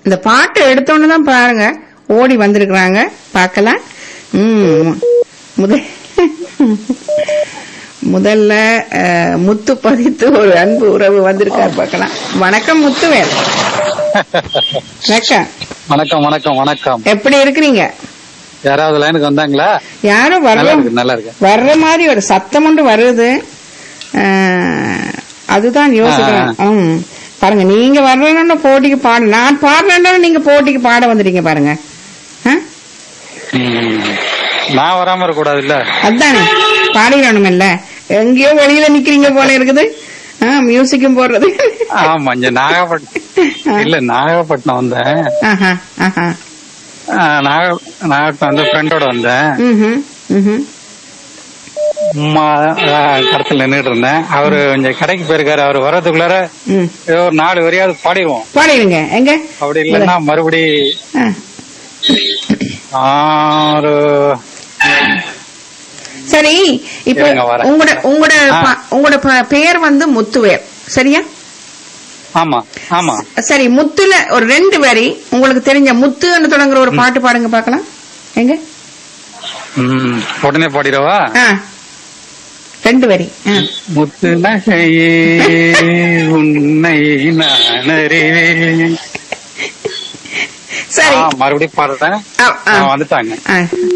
இந்த பாட்டு எடுத்தோன்னு தான் பாருங்க ஓடி வந்திருக்கிறாங்க பார்க்கலாம் ம் முதல் முதல்ல அஹ், முத்து பதித்து ஒரு அன்பு உறவு வந்திருக்காரு பார்க்கலாம் வணக்கம் முத்துவேல் வணக்கம் வணக்கம் வணக்கம் வணக்கம் எப்படி இருக்கிறீங்க யாராவது லைனுக்கு வந்தாங்களா யாரும் நல்லா வர்ற இருக்கு நல்லா இருக்கு வர்ற மாதிரி ஒரு சத்தம் ஒன்று வருது அஹ், அதுதான் யோசிக்கிறேன் ம். பாருங்க நீங்க வர்றேன்னு போட்டிக்கு பாடு நான் பாடுறேன்னு நீங்க போட்டிக்கு பாட வந்துட்டீங்க பாருங்க ஆ? ம். நான் வராம இருக்க கூடாது இல்ல அதானே பாடிடணுமில்ல எங்கேயோ வெளியில நிக்கிறீங்க போல இருக்குது ஆ, மியூசிக்கும் போடுறது ஆமா இங்க நாகப்பட்டினம் இல்ல நாகப்பட்டினம் வந்தேன் ஆஹா ஆஹா ஆ, நாக நாகப்பட்டினம் வந்து ஃப்ரெண்டோட வந்தேன் ம்ஹும், ம்ஹும். அம்மா கடத்துல நின்றுட்டு இருந்தேன் அவரு இங்க கடைக்கு போயிருக்காரு அவர் வர்றதுக்குள்ளார ம். ஏதோ ஒரு நாலு வரையாவது பாடிடுவோம் பாடிடுங்க எங்க அப்படி இல்லைன்னா மறுபடி ஆ. ஆறு சரி இப்போ இருங்க, வரேன். உங்களோட உங்களோட ஆ. ப- உங்களோட ப- பெயர் வந்து முத்துவேர் சரியா ஆமா ஆமா சரி முத்துல ஒரு ரெண்டு வரி உங்களுக்கு தெரிஞ்ச முத்துன்னு தொடங்குற ஒரு பாட்டு பாடுங்க பார்க்கலாம் எங்க ம். உடனே பாடிடவா ஆ ரெண்டு வரி ஆ. முத்து நகையே உன்னை நான் அறிவேன் சரி ஆ, மறுபடியும் பாடுறேன் ஆ, ஆ. ஆ, வந்துட்டாங்க ஆ.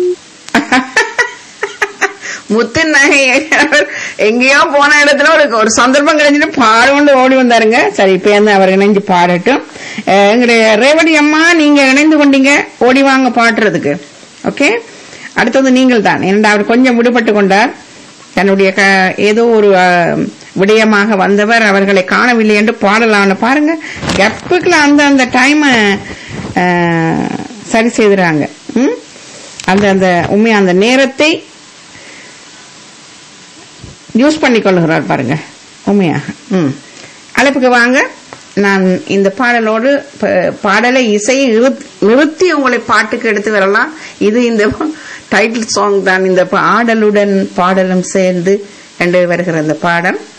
முத்து நகை எங்கேயோ போன இடத்துல ஒரு ஒரு சந்தர்ப்பம் கிடைச்சிட்டு பாடுകൊണ്ട് ஓடி வந்தாருங்க சரி இப்ப என்ன அவர் இணைஞ்சு பாடட்டும் அஹ், எங்களுடைய ரேவதி அம்மா நீங்க இணைந்து கொண்டீங்க ஓடி வாங்க பாடுறதுக்கு ஓகே அடுத்தது நீங்கள் தான் ஏனென்றால் அவர் கொஞ்சம் விடுபட்டு கொண்டார் தன்னுடைய க- ஏதோ ஒரு அஹ், விடயமாக வந்தவர் அவர்களை காணவில்லை என்று பாடலாம்னு பாருங்க கப்புக்குள்ள அந்த அந்த டைம் சரி செய்துறாங்க ம்? அந்த அந்த உண்மையா அந்த நேரத்தை யூஸ் பண்ணிக்கொள்கிறார் பாருங்க உண்மையாக ம் அழைப்புக்கு வாங்க நான் இந்த பாடலோடு ப- பாடலை இசையை நிறுத்- நிறுத்தி உங்களை பாட்டுக்கு எடுத்து வரலாம் இது இந்த டைட்டில் சாங் தான் இந்த பாடலுடன் பாடலும் சேர்ந்து என்று வருகிற இந்த பாடல்